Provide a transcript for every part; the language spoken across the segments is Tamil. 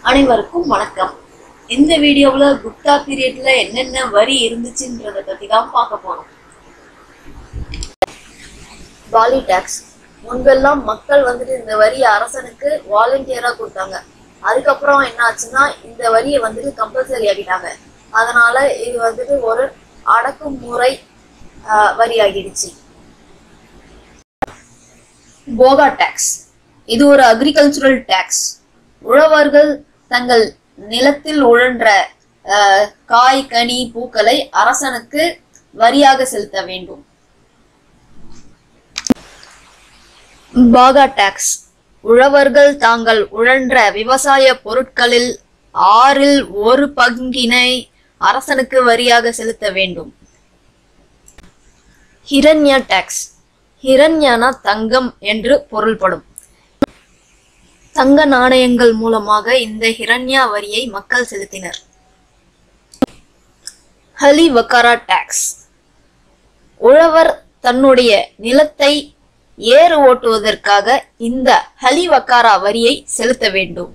அனைவருக்கும் வணக்கம் இந்த வீடியோவில் குப்தா பீரியட்ல என்னென்ன வரி இருந்துச்சுன்றத பத்தி தான் பார்க்க போறோம் வாலி டாக்ஸ் முன்பெல்லாம் மக்கள் வந்துட்டு இந்த வரியை அரசனுக்கு வாலண்டியரா கொடுத்தாங்க அதுக்கப்புறம் என்ன ஆச்சுன்னா இந்த வரியை வந்துட்டு கம்பல்சரி ஆக்கிட்டாங்க அதனால இது வந்துட்டு ஒரு அடக்குமுறை ஆஹ், வரி ஆகிடுச்சு போகா டாக்ஸ் இது ஒரு அக்ரிகல்ச்சுரல் டாக்ஸ் உழவர்கள் தங்கள் நிலத்தில் உழன்ற அஹ், காய் கனி பூக்களை அரசனுக்கு வரியாக செலுத்த வேண்டும் பாகா டாக்ஸ் உழவர்கள் தாங்கள் உழன்ற விவசாய பொருட்களில் ஆறில் ஒரு பங்கினை அரசனுக்கு வரியாக செலுத்த வேண்டும் ஹிரண்யா டாக்ஸ் ஹிரண்யானா தங்கம் என்று பொருள்படும் தங்க நாணயங்கள் மூலமாக இந்த ஹிரண்யா வரியை மக்கள் செலுத்தினர் ஹலி வக்காரா டாக்ஸ் உழவர் தன்னுடைய நிலத்தை ஏறு ஓட்டுவதற்காக இந்த ஹலி வக்காரா வரியை செலுத்த வேண்டும்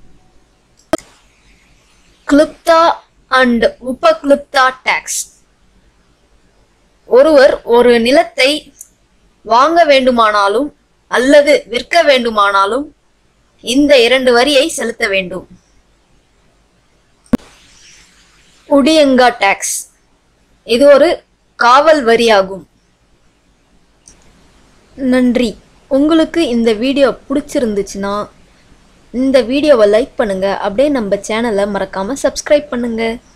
கிளுப்தா அண்ட் உபக்ளுப்தா டாக்ஸ் ஒருவர் ஒரு நிலத்தை வாங்க வேண்டுமானாலும் அல்லது விற்க வேண்டுமானாலும் இந்த இரண்டு வரியை செலுத்த வேண்டும் உடியங்கா டாக்ஸ் இது ஒரு காவல் வரியாகும் நன்றி உங்களுக்கு இந்த வீடியோ பிடிச்சிருந்துச்சுன்னா இந்த வீடியோவை லைக் பண்ணுங்க அப்படியே நம்ம சேனலை மறக்காம சப்ஸ்கிரைப் பண்ணுங்க